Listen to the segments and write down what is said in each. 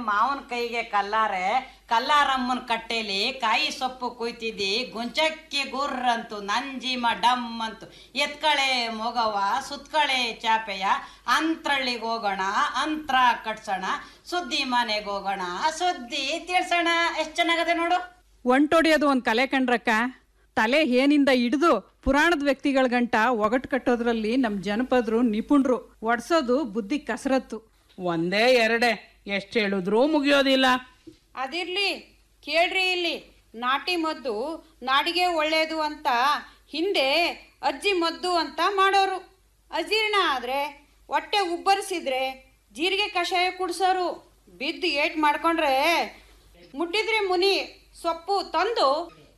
ಮಾವನ ಕೈಗೆ ಕಲ್ಲಾರೆ ಕಲ್ಲಾರಮ್ಮನ ಕಟ್ಟೆಲಿ ಕಾಯಿ ಸೊಪ್ಪು ಕುಯ್ತಿದ್ದಿ ಗುಂಚಕ್ಕಿ ಗುರ್ರಂತು ನಂಜಿಮ ಡಮ್ ಅಂತು ಎತ್ಕಳೆ ಮೊಗವ ಸುತ್ಕಳೆ ಚಾಪೆಯ ಅಂತ್ರಳ್ಳಿಗೆ ಹೋಗೋಣ ಅಂತ್ರ ಕಟ್ಸೋಣ ಸುದ್ದಿ ಮನೆಗೆ ಹೋಗೋಣ ಸುದ್ದಿ ತಿಳ್ಸೋಣ ಎಷ್ಟು ಚೆನ್ನಾಗದೆ ನೋಡು ಒಂಟೊಡಿಯೋದು ಒಂದು ಕಲೆ ಕಂಡ್ರಕ್ಕ ತಲೆ ಏನಿಂದ ಹಿಡಿದು ಪುರಾಣದ ವ್ಯಕ್ತಿಗಳ ಗಂಟ ಒಗಟು ಕಟ್ಟೋದ್ರಲ್ಲಿ ನಮ್ಮ ಜನಪದರು ನಿಪುಣರು ಒಡ್ಸೋದು ಬುದ್ಧಿ ಕಸರತ್ತು ಒಂದೇ ಎರಡೇ ಎಷ್ಟು ಹೇಳಿದ್ರೂ ಮುಗಿಯೋದಿಲ್ಲ ಅದಿರ್ಲಿ ಕೇಳ್ರಿ ಇಲ್ಲಿ ನಾಟಿ ಮದ್ದು ನಾಡಿಗೆ ಒಳ್ಳೆಯದು ಅಂತ ಹಿಂದೆ ಅಜ್ಜಿ ಮದ್ದು ಅಂತ ಮಾಡೋರು ಅಜೀರ್ಣ ಆದರೆ ಹೊಟ್ಟೆ ಉಬ್ಬರಿಸಿದ್ರೆ ಜೀರಿಗೆ ಕಷಾಯ ಕುಡ್ಸೋರು ಬಿದ್ದು ಏಟ್ ಮಾಡ್ಕೊಂಡ್ರೆ ಮುಟ್ಟಿದ್ರೆ ಮುನಿ ಸೊಪ್ಪು ತಂದು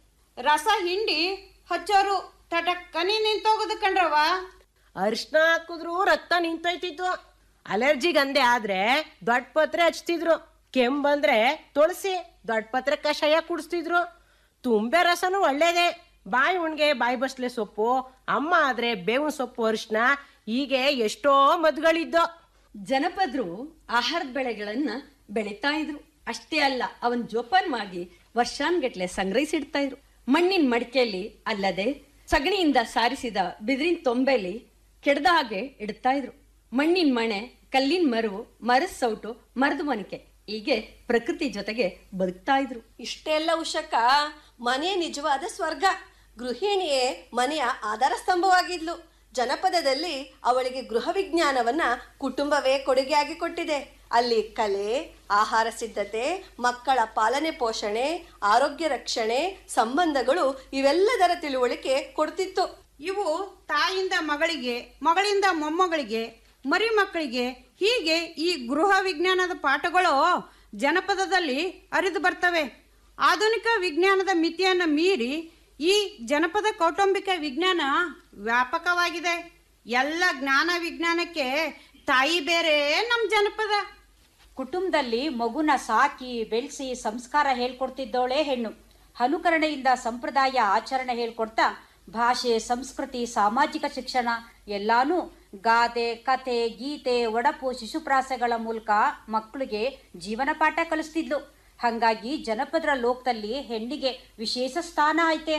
ರಸ ಹಿಂಡಿ ಹಚ್ಚೋರು ತಟಕ್ಕನಿ ನಿಂತೋಗೋದು ಕಣ್ರವ ಅರಿಶಿನ ಹಾಕಿದ್ರು ರಕ್ತ ನಿಂತೋಯ್ತಿತ್ತು ಅಲರ್ಜಿ ಗಂದೆ ಆದ್ರೆ ದೊಡ್ಡ ಪತ್ರೆ ಹಚ್ತಿದ್ರು ಕೆಮ್ಮು ಬಂದ್ರೆ ತುಳಸಿ ದೊಡ್ಡ ಪತ್ರೆ ಕಷಾಯ ಕುಡಿಸ್ತಿದ್ರು ತುಂಬೆ ರಸನೂ ಒಳ್ಳೇದೆ ಬಾಯಿ ಉಣ್ಗೆ ಬಾಯಿ ಬಸ್ಲೆ ಸೊಪ್ಪು ಅಮ್ಮ ಆದ್ರೆ ಬೇವಿನ ಸೊಪ್ಪು ಅರಿಶಿನ ಹೀಗೆ ಎಷ್ಟೋ ಮದ್ಗಳಿದ್ದೋ ಜನಪದರು ಆಹಾರದ ಬೆಳೆಗಳನ್ನ ಬೆಳೀತಾ ಇದ್ರು ಅಷ್ಟೇ ಅಲ್ಲ ಅವನ್ ಜೋಪಾನ್ ಮಾಡಿ ವರ್ಷಾನ್ಗಟ್ಲೆ ಸಂಗ್ರಹಿಸಿಡ್ತಾ ಇದ್ರು ಮಣ್ಣಿನ ಮಡಿಕೆಯಲ್ಲಿ ಅಲ್ಲದೆ ಸಗಣಿಯಿಂದ ಸಾರಿಸಿದ ಬಿದಿರಿನ ತೊಂಬೆಲಿ ಕೆಡ್ದ ಹಾಗೆ ಇಡ್ತಾ ಇದ್ರು ಮಣ್ಣಿನ ಮಣೆ ಕಲ್ಲಿನ ಮರವು ಮರದ ಸೌಟು ಮರದ ಮನಿಕೆ ಹೀಗೆ ಪ್ರಕೃತಿ ಜೊತೆಗೆ ಬದುಕ್ತಾ ಇದ್ರು ಇಷ್ಟೆಲ್ಲ ಉಷಕ್ಕ ಮನೆ ನಿಜವಾದ ಸ್ವರ್ಗ ಗೃಹಿಣಿಯೇ ಮನೆಯ ಆಧಾರ ಸ್ತಂಭವಾಗಿದ್ಲು ಜನಪದದಲ್ಲಿ ಅವಳಿಗೆ ಗೃಹ ವಿಜ್ಞಾನವನ್ನ ಕುಟುಂಬವೇ ಕೊಡುಗೆಯಾಗಿ ಕೊಟ್ಟಿದೆ ಅಲ್ಲಿ ಕಲೆ ಆಹಾರ ಸಿದ್ಧತೆ ಮಕ್ಕಳ ಪಾಲನೆ ಪೋಷಣೆ ಆರೋಗ್ಯ ರಕ್ಷಣೆ ಸಂಬಂಧಗಳು ಇವೆಲ್ಲದರ ತಿಳುವಳಿಕೆ ಕೊಡ್ತಿತ್ತು ಇವು ತಾಯಿಂದ ಮಗಳಿಗೆ ಮಗಳಿಂದ ಮೊಮ್ಮಗಳಿಗೆ ಮರಿ ಮಕ್ಕಳಿಗೆ ಹೀಗೆ ಈ ಗೃಹ ವಿಜ್ಞಾನದ ಪಾಠಗಳು ಜನಪದದಲ್ಲಿ ಹರಿದು ಬರ್ತವೆ ಆಧುನಿಕ ವಿಜ್ಞಾನದ ಮಿತಿಯನ್ನು ಮೀರಿ ಈ ಜನಪದ ಕೌಟುಂಬಿಕ ವಿಜ್ಞಾನ ವ್ಯಾಪಕವಾಗಿದೆ ಎಲ್ಲ ಜ್ಞಾನ ವಿಜ್ಞಾನಕ್ಕೆ ತಾಯಿ ಬೇರೆ ನಮ್ಮ ಜನಪದ ಕುಟುಂಬದಲ್ಲಿ ಮಗುನ ಸಾಕಿ ಬೆಳೆಸಿ ಸಂಸ್ಕಾರ ಹೇಳ್ಕೊಡ್ತಿದ್ದವಳೇ ಹೆಣ್ಣು ಅನುಕರಣೆಯಿಂದ ಸಂಪ್ರದಾಯ ಆಚರಣೆ ಹೇಳ್ಕೊಡ್ತಾ ಭಾಷೆ ಸಂಸ್ಕೃತಿ ಸಾಮಾಜಿಕ ಶಿಕ್ಷಣ ಎಲ್ಲಾನು ಗಾದೆ ಕತೆ ಗೀತೆ ಒಡಪು ಶಿಶುಪ್ರಾಸಗಳ ಮೂಲಕ ಮಕ್ಕಳಿಗೆ ಜೀವನ ಪಾಠ ಕಲಿಸ್ತಿದ್ಲು ಹಂಗಾಗಿ ಜನಪದರ ಲೋಕದಲ್ಲಿ ಹೆಣ್ಣಿಗೆ ವಿಶೇಷ ಸ್ಥಾನ ಐತೆ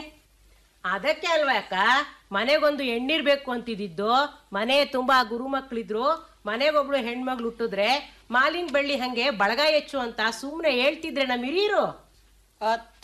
ಅದಕ್ಕೆ ಅಲ್ವಾ ಅಕ್ಕ ಮನೆಗೊಂದು ಹೆಣ್ಣಿರ್ಬೇಕು ಅಂತಿದ್ದು ಮನೆ ತುಂಬಾ ಗುರು ಮಕ್ಳಿದ್ರು ಮನೆಗೊಬ್ಳು ಹೆಣ್ಮಗ್ಳು ಹುಟ್ಟಿದ್ರೆ ಮಾಲಿನ ಬೆಳ್ಳಿ ಹಂಗೆ ಬಳಗ ಹೆಚ್ಚು ಅಂತ ಸುಮ್ಮನೆ ಹೇಳ್ತಿದ್ರೆ ನಮ್ಮ ಹಿರಿಯರು